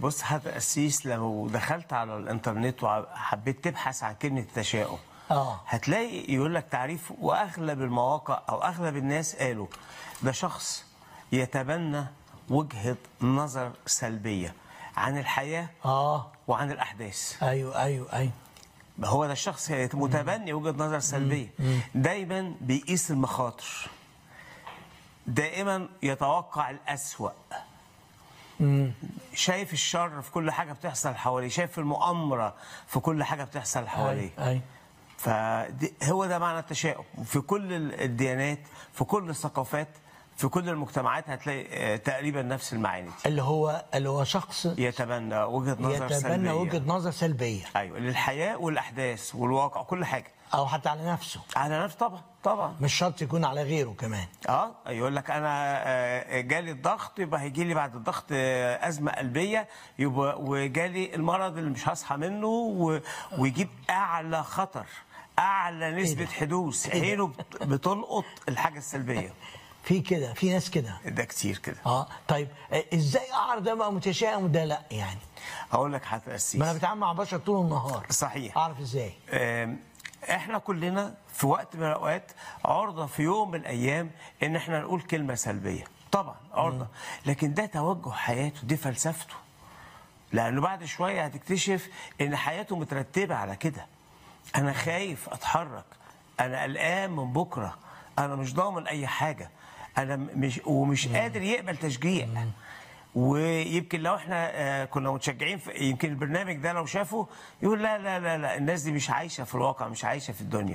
بص حضرتك قسيس لو دخلت على الانترنت وحبيت تبحث عن كلمه التشاؤم آه. هتلاقي يقول لك تعريف واغلب المواقع او اغلب الناس قالوا ده شخص يتبنى وجهه نظر سلبيه عن الحياه اه وعن الاحداث ايوه ايوه ايوه هو ده الشخص متبني وجهه نظر سلبيه دايما بيقيس المخاطر دائما يتوقع الأسوأ شايف الشر في كل حاجة بتحصل حواليه شايف المؤامرة في كل حاجة بتحصل حواليه ايوه فهو ده معنى التشاؤم في كل الديانات في كل الثقافات في كل المجتمعات هتلاقي آه، تقريبا نفس المعاني دي اللي هو اللي هو شخص يتبنى وجهة نظر يتبنى سلبية وجهه نظر سلبيه ايوه للحياة والأحداث والواقع كل حاجة او حتى على نفسه على نفسه طبعا طبعا مش شرط يكون على غيره كمان اه يقول لك انا آه، جالي الضغط يبقى هيجي لي بعد الضغط آه، ازمه قلبيه يبقى وجالي المرض اللي مش هصحى منه و- ويجيب اعلى خطر اعلى نسبه ده؟ حدوث إيه ده؟ عينه بت- بتلقط الحاجه السلبيه في كده في ناس كده ده كتير كده اه طيب آه، ازاي اعرف ده بقى متشائم وده لا يعني اقول لك حتى اسيس ما انا بتعامل مع بشر طول النهار صحيح. اعرف ازاي آم، احنا كلنا في وقت من الاوقات عرضه في يوم من الايام ان احنا نقول كلمه سلبيه طبعا عرضه لكن ده توجه حياته دي فلسفته لانه بعد شويه هتكتشف ان حياته مترتبه على كده انا خايف اتحرك انا قلقان من بكره انا مش ضامن اي حاجه انا م- مش ومش قادر يقبل تشجيع ويمكن لو احنا آه، كنا متشجعين في يمكن البرنامج ده لو شافه يقول لا لا لا لا الناس دي مش عايشه في الواقع مش عايشه في الدنيا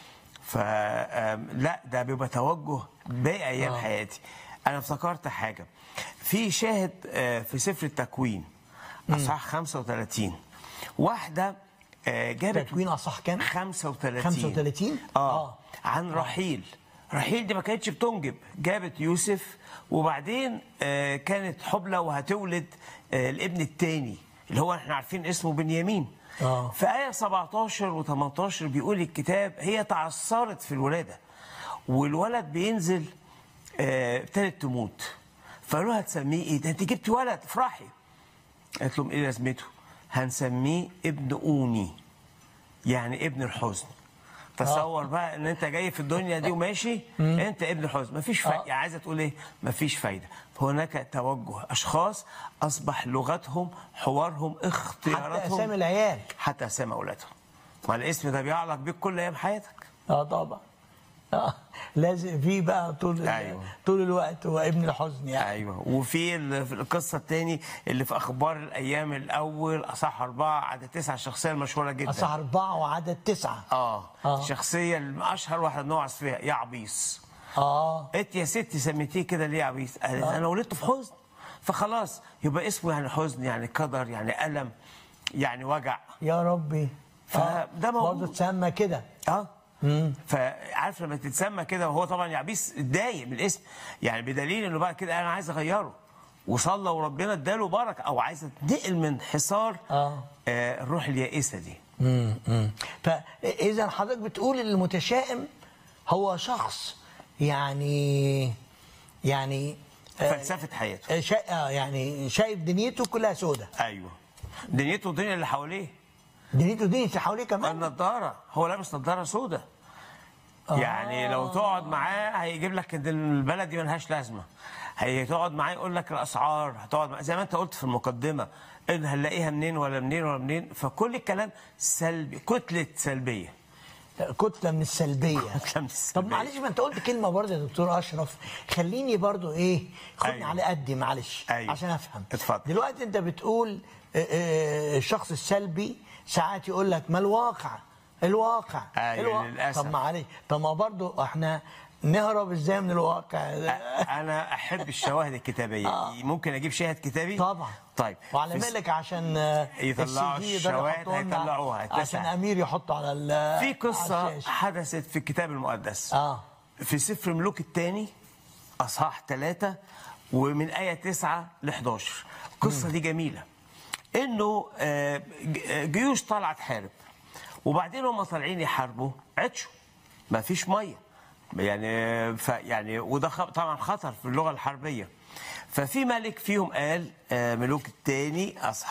فلا ده بيبقى توجه باقي ايام آه. حياتي انا افتكرت حاجه في شاهد آه، في سفر التكوين اصحاح 35 واحده آه، جابت تكوين اصح كام 35 35 اه, آه. عن رحيل رحيل دي ما كانتش بتنجب جابت يوسف وبعدين آه كانت حبلى وهتولد آه الابن الثاني اللي هو احنا عارفين اسمه بنيامين آه. في آية 17 و18 بيقول الكتاب هي تعثرت في الولادة والولد بينزل آه، ابتدت تموت فقالوا لها هتسميه ايه ده انت جبتي ولد افرحي قالت لهم ايه لازمته هنسميه ابن اوني يعني ابن الحزن تصور بقى ان انت جاي في الدنيا دي وماشي انت ابن الحزن مفيش فايده يعني عايزه تقول ايه مفيش فايده فهناك توجه اشخاص اصبح لغتهم حوارهم حتى اختياراتهم اسامي العيال حتى اسامي اولادهم ما الاسم ده بيعلق بيك كل ايام حياتك اه طبعا اه لازم في بقى طول أيوة. طول الوقت هو ابن الحزن يعني ايوه وفي ال- في القصه الثاني اللي في اخبار الايام الاول اصح اربعه عدد تسعه الشخصيه المشهوره جدا اصح اربعه وعدد تسعه اه, آه. الشخصيه الاشهر واحده بنوعظ فيها يا عبيص اه انت يا ستي سميتيه كده ليه يا عبيس؟ قالت انا ولدت في حزن فخلاص يبقى اسمه يعني حزن يعني قدر يعني الم يعني وجع يا ربي فده موجود. برضه تسمى كده اه فعارف لما تتسمى كده وهو طبعا يا عبيس اتضايق من الاسم يعني بدليل انه بعد كده انا عايز اغيره وصلى وربنا اداله بركه او عايز اتنقل من حصار آه. آه الروح اليائسه دي امم فاذا حضرتك بتقول إن المتشائم هو شخص يعني يعني آه، فلسفه حياته آه، شا... آه، يعني شايف دنيته كلها سودة ايوه دنيته الدنيا اللي حواليه دنيته دنيا اللي حواليه كمان النضاره هو لابس نضاره سودة يعني لو تقعد معاه هيجيب لك ان البلد دي ملهاش لازمه هتقعد معاه يقول لك الاسعار هتقعد معاه زي ما انت قلت في المقدمه ان هنلاقيها منين ولا منين ولا منين فكل الكلام سلبي كتله سلبيه كتله من السلبيه كتله من طب السلبيه معلش ما انت قلت كلمه برضه يا دكتور اشرف خليني برضه ايه خدني أيوة. على قدي معلش أيوة. عشان افهم اتفضل. دلوقتي انت بتقول آه، آه، الشخص السلبي ساعات يقول لك ما الواقع الواقع أيوة، الواقع. للأسف. طب معلش طب ما برضه احنا نهرب ازاي من الواقع انا احب الشواهد الكتابيه ممكن اجيب شاهد كتابي طبعا طيب وعلى في- مالك عشان آه، يطلعوا ال CD يقدروا الشواهد يحطوها لنا هيطلعوها، عشان هتسع. امير يحطه على ال- في على قصه الشاشة. حدثت في الكتاب المقدس اه في سفر ملوك الثاني اصحاح ثلاثة ومن آية 9 ل 11 القصة دي جميلة انه آه، ج- آه، جيوش طالعة تحارب وبعدين هم طالعين يحاربوا عطشوا ما فيش مية يعني ف يعني وده خ- طبعا خطر في اللغة الحربية ففي ملك فيهم قال آه، ملوك التاني اصحاب